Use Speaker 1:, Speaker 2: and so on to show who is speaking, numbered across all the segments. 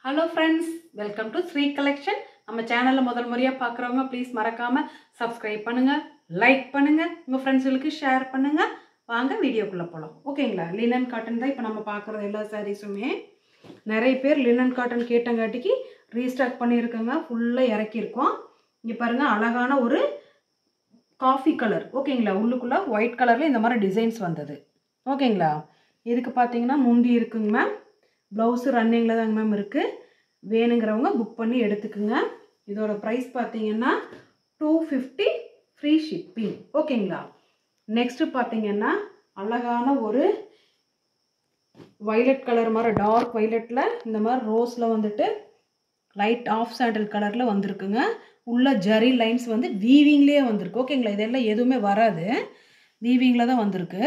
Speaker 1: hello friends welcome to Sri collection நம்ம சேனலில் முதல் முறையாக பார்க்குறவங்க ப்ளீஸ் மறக்காமல் சப்ஸ்கிரைப் பண்ணுங்கள் லைக் பண்ணுங்கள் உங்கள் ஃப்ரெண்ட்ஸுகளுக்கு ஷேர் பண்ணுங்கள் வாங்க வீடியோக்குள்ளே போகலாம் ஓகேங்களா லினன் காட்டன் தான் இப்போ நம்ம பார்க்குறது எல்லா சாரீஸுமே நிறைய பேர் லினன் காட்டன் கேட்டங்காட்டிக்கு ரீஸ்டாக் பண்ணியிருக்கோங்க ஃபுல்லாக இறக்கியிருக்கோம் இங்கே பாருங்கள் அழகான ஒரு காஃபி கலர் ஓகேங்களா உள்ளுக்குள்ளே ஒயிட் கலரில் இந்த மாதிரி டிசைன்ஸ் வந்தது ஓகேங்களா இதுக்கு பார்த்தீங்கன்னா முந்தி இருக்குங்க மேம் ப்ளவுஸு ரன்னிங்கில் தாங்க மேம் இருக்குது வேணுங்கிறவங்க புக் பண்ணி எடுத்துக்குங்க இதோட ப்ரைஸ் பார்த்தீங்கன்னா டூ ஃபிஃப்டி ஃப்ரீ ஷிப்பிங் ஓகேங்களா நெக்ஸ்ட்டு பார்த்தீங்கன்னா அழகான ஒரு வைலட் கலர் மாதிரி டார்க் வைலட்டில் இந்த மாதிரி ரோஸில் வந்துட்டு லைட் ஆஃப் சாண்டல் கலரில் வந்திருக்குங்க உள்ள ஜரி லைன்ஸ் வந்து வீவிங்லேயே வந்திருக்கு ஓகேங்களா இதெல்லாம் எதுவுமே வராது வீவிங்கில் தான் வந்திருக்கு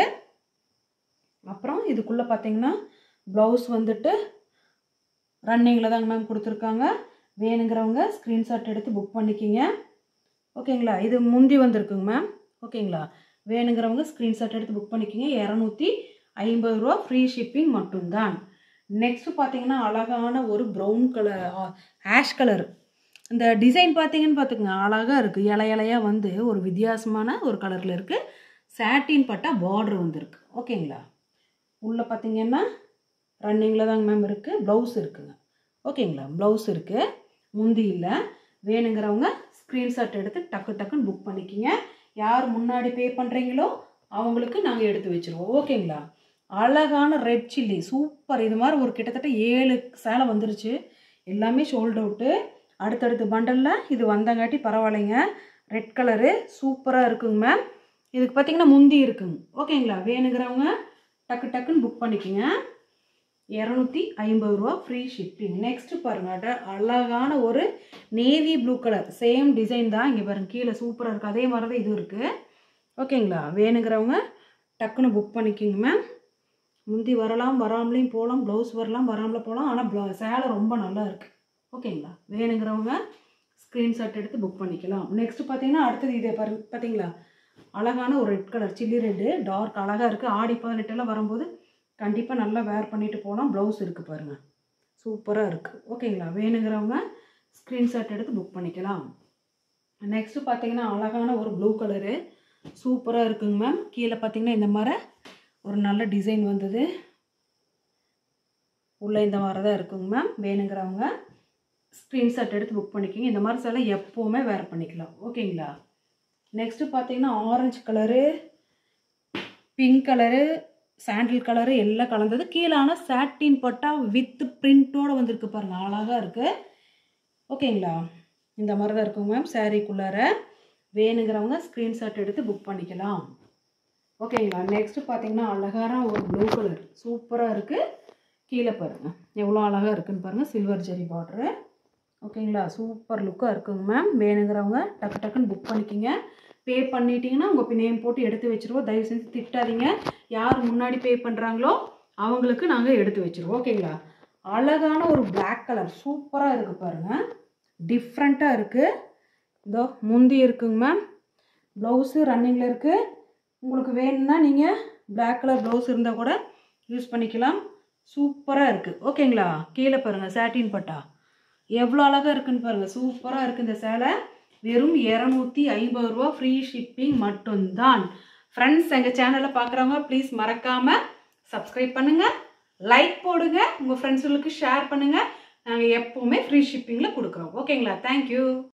Speaker 1: அப்புறம் இதுக்குள்ளே பார்த்தீங்கன்னா ப்ளவுஸ் வந்துட்டு ரன்னிங்கில் தாங்க மேம் கொடுத்துருக்காங்க வேணுங்கிறவங்க ஸ்க்ரீன்ஷாட் எடுத்து புக் பண்ணிக்கிங்க ஓகேங்களா இது முந்தி வந்திருக்குங்க மேம் ஓகேங்களா வேணுங்கிறவங்க ஸ்க்ரீன்ஷாட் எடுத்து புக் பண்ணிக்கிங்க இரநூத்தி ஐம்பது ரூபா ஃப்ரீ ஷிப்பிங் மட்டும்தான் நெக்ஸ்ட்டு பார்த்தீங்கன்னா அழகான ஒரு ப்ரௌன் கலர் ஆஷ் கலர் இந்த டிசைன் பார்த்தீங்கன்னு பார்த்துக்குங்க அழகாக இருக்குது இலை இலையாக வந்து ஒரு வித்தியாசமான ஒரு கலரில் இருக்குது சாட்டின் பட்டா பார்டர் வந்துருக்கு ஓகேங்களா உள்ளே பார்த்தீங்கன்னா ரன்னிங்கில் தாங்க மேம் இருக்குது ப்ளவுஸ் இருக்குங்க ஓகேங்களா ப்ளவுஸ் இருக்குது முந்தி இல்லை வேணுங்கிறவங்க ஸ்க்ரீன்ஷாட் எடுத்து டக்கு டக்குன்னு புக் பண்ணிக்கிங்க யார் முன்னாடி பே பண்ணுறீங்களோ அவங்களுக்கு நாங்கள் எடுத்து வச்சுருவோம் ஓகேங்களா அழகான ரெட் சில்லி சூப்பர் இது மாதிரி ஒரு கிட்டத்தட்ட ஏழு சேலை வந்துருச்சு எல்லாமே ஷோல்ட் அவுட்டு அடுத்தடுத்த பண்டலில் இது வந்தங்காட்டி பரவாயில்லைங்க ரெட் கலரு சூப்பராக இருக்குங்க மேம் இதுக்கு பார்த்தீங்கன்னா முந்தி இருக்குங்க ஓகேங்களா வேணுங்கிறவங்க டக்கு டக்குன்னு புக் பண்ணிக்கோங்க இரநூத்தி ஐம்பது ரூபா ஃப்ரீ ஷிப்பிங் நெக்ஸ்ட்டு பாருங்க அழகான ஒரு navy blue colour same design தான் இங்கே பாருங்க கீழே சூப்பராக இருக்குது அதே மாதிரி தான் இது இருக்குது ஓகேங்களா வேணுங்கிறவங்க டக்குன்னு புக் பண்ணிக்கோங்க மேம் முந்தி வரலாம் வராமலையும் போகலாம் ப்ளவுஸ் வரலாம் வராமல போகலாம் ஆனால் ப்ளவு சேலை ரொம்ப நல்லா இருக்குது ஓகேங்களா வேணுங்கிறவங்க ஸ்க்ரீன்ஷாட் எடுத்து புக் பண்ணிக்கலாம் நெக்ஸ்ட் பார்த்தீங்கன்னா அடுத்தது இதே பாருங்க பார்த்தீங்களா அழகான ஒரு red colour chilli red dark அழகாக இருக்குது ஆடி பதினெட்டெல்லாம் வரும்போது கண்டிப்பாக நல்லா வேர் பண்ணிட்டு போகலாம் ப்ளவுஸ் இருக்குது பாருங்கள் சூப்பராக இருக்குது ஓகேங்களா வேணுங்கிறவங்க ஸ்க்ரீன்ஷாட் எடுத்து புக் பண்ணிக்கலாம் நெக்ஸ்ட்டு பார்த்தீங்கன்னா அழகான ஒரு ப்ளூ கலரு சூப்பராக இருக்குங்க மேம் கீழே பார்த்தீங்கன்னா இந்த மாதிரி ஒரு நல்ல டிசைன் வந்தது உள்ளே இந்த மாதிரி தான் இருக்குங்க மேம் வேணுங்கிறவங்க ஸ்க்ரீன்ஷாட் எடுத்து புக் பண்ணிக்கிங்க இந்த மாதிரி சில எப்போவுமே வேர் பண்ணிக்கலாம் ஓகேங்களா நெக்ஸ்ட்டு பார்த்தீங்கன்னா orange colour pink colour sandal colour எல்லாம் கலந்தது கீழே ஆனால் சாட்டின் பட்டா வித் பிரிண்ட்டோடு வந்திருக்கு பாருங்கள் அழகாக இருக்குது ஓகேங்களா இந்த மாதிரி தான் இருக்குங்க மேம் சாரீக்குள்ளார வேணுங்கிறவங்க ஸ்க்ரீன்ஷாட் எடுத்து புக் பண்ணிக்கலாம் ஓகேங்களா நெக்ஸ்ட்டு பார்த்தீங்கன்னா அழகான ஒரு ப்ளூ கலர் சூப்பராக இருக்குது கீழே பாருங்கள் எவ்வளோ அழகாக இருக்குன்னு பாருங்கள் சில்வர் ஜெரி பார்ட்ரு ஓகேங்களா சூப்பர் லுக்காக இருக்குங்க மேம் வேணுங்கிறவங்க டக்கு டக்குன்னு புக் பண்ணிக்கிங்க பே பண்ணிட்டீங்கன்னா உங்கள் நேம் போட்டு எடுத்து வச்சுருவோம் தயவு செஞ்சு திட்டாதீங்க யார் முன்னாடி பே பண்ணுறாங்களோ அவங்களுக்கு நாங்கள் எடுத்து வச்சுருவோம் ஓகேங்களா அழகான ஒரு பிளாக் கலர் சூப்பராக இருக்குது பாருங்கள் டிஃப்ரெண்ட்டாக இருக்குது இதோ முந்தி இருக்குங்க மேம் ப்ளவுஸு ரன்னிங்கில் இருக்குது உங்களுக்கு வேணும்னா நீங்கள் பிளாக் கலர் ப்ளவுஸ் இருந்தால் கூட யூஸ் பண்ணிக்கலாம் சூப்பராக இருக்குது ஓகேங்களா கீழே பாருங்கள் சாட்டின் பட்டா எவ்வளோ அழகாக இருக்குன்னு பாருங்கள் சூப்பராக இருக்குது இந்த சேலை வெறும் இரநூத்தி ஐம்பது ரூபா ஃப்ரீ ஷிப்பிங் மட்டும்தான் ஃப்ரெண்ட்ஸ் எங்கள் சேனலை பார்க்குறவங்க ப்ளீஸ் மறக்காமல் சப்ஸ்கிரைப் பண்ணுங்கள் லைக் போடுங்க உங்கள் ஃப்ரெண்ட்ஸுங்களுக்கு ஷேர் பண்ணுங்கள் நாங்கள் எப்போவுமே ஃப்ரீ ஷிப்பிங்கில் கொடுக்குறோம் ஓகேங்களா தேங்க்யூ